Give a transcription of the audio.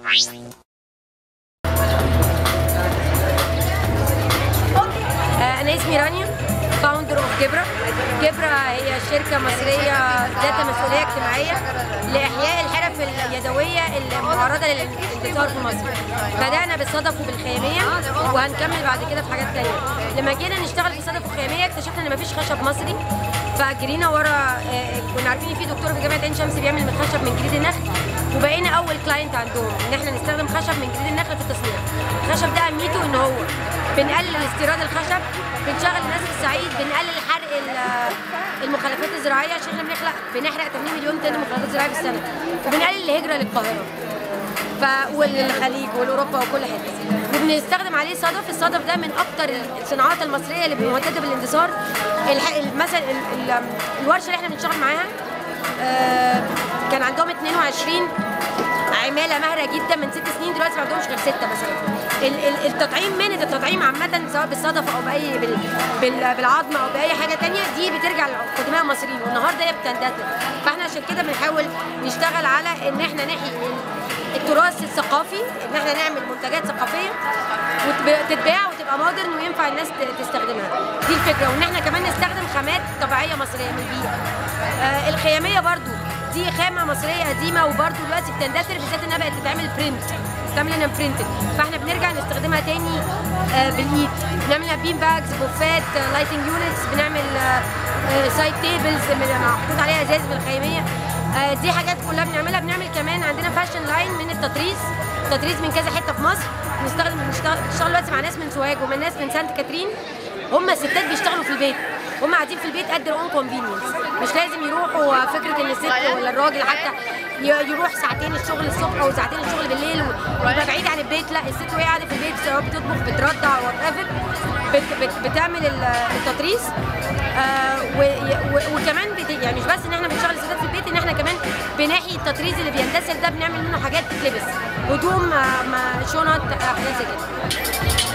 آه، أنا اسمي رانيا فاوندر اوف جبرا جبرا هي شركة مصرية ذات مسؤولية اجتماعية لإحياء الحرف اليدوية المعرضة للاندثار في مصر بدأنا بالصدف وبالخيامية وهنكمل بعد كده في حاجات تانية لما جينا نشتغل في الصدف والخيامية اكتشفنا إن مفيش خشب مصري فجرينا ورا آه، كنا عارفين إن في دكتور في جامعة عين شمس بيعمل من خشب من جريد النخل وبقينا أول كلاينت عندهم إن إحنا نستخدم خشب من جريد النخل في التصنيع الخشب ده أهميته إن هو بنقلل استيراد الخشب بنشغل الناس في الصعيد بنقلل حرق ال- المخلفات الزراعيه عشان احنا بنخلق بنحرق 80 مليون طن مخلفات زراعيه في السنه وبنقلل الهجره للقاهره ف وللخليج والاوروبا وكل حته وبنستخدم عليه صدف الصدف ده من اكتر الصناعات المصريه اللي مهدده بالاندثار الح- ال- مثلا ال- ال- الورشه اللي احنا بنشتغل معاها آه، كان عندهم 22 عماله ماهره جدا من ست سنين دلوقتي ما عندهمش غير سته مثلا ال- ال- التطعيم مهنه التطعيم عامه سواء بالصدفه او باي بال- بال- بالعظم او باي حاجه تانية دي بترجع للقدماء المصريين والنهارده هي بتندثر فاحنا عشان كده بنحاول نشتغل على ان احنا نحيي التراث الثقافي ان احنا نعمل منتجات ثقافيه وتتباع وتبقى مودرن وينفع الناس ت- تستخدمها دي الفكره وان احنا كمان نستخدم خامات طبيعيه مصريه من البيئه آه الخياميه برضو دي خامه مصريه قديمه وبرضو دلوقتي بتندثر بالذات انها بقت تتعمل برنت بتعمل لنا برنتد فاحنا بنرجع نستخدمها تاني آه بالايد بنعمل بين باجز بوفات لايتنج يونتس بنعمل سايد تيبلز محطوط عليها ازاز بالخياميه آه، دي حاجات كلها بنعملها بنعمل كمان عندنا فاشن لاين من التطريز تطريز من كذا حته في مصر بنستخدم بنشتغل بنشتغل دلوقتي مع ناس من سوهاج ومن ناس من سانت كاترين هم الستات بيشتغلوا في البيت هم قاعدين في البيت قد اون كونفينينس مش لازم يروحوا فكره ان الست ولا الراجل حتى ي- يروح ساعتين الشغل الصبح او ساعتين الشغل بالليل و- ويبقى بعيد عن البيت لا الست وهي قاعده في البيت سواء بتطبخ بترضع وات ايفر بت بت بتعمل ال- التطريز آه و- و- وكمان بت يعني مش بس ان احنا بنشتغل الستات في البيت ان احنا كمان بنحيي التطريز اللي بيندثر ده بنعمل منه حاجات تتلبس هدوم آه، ما- شنط آه، حاجات زي كده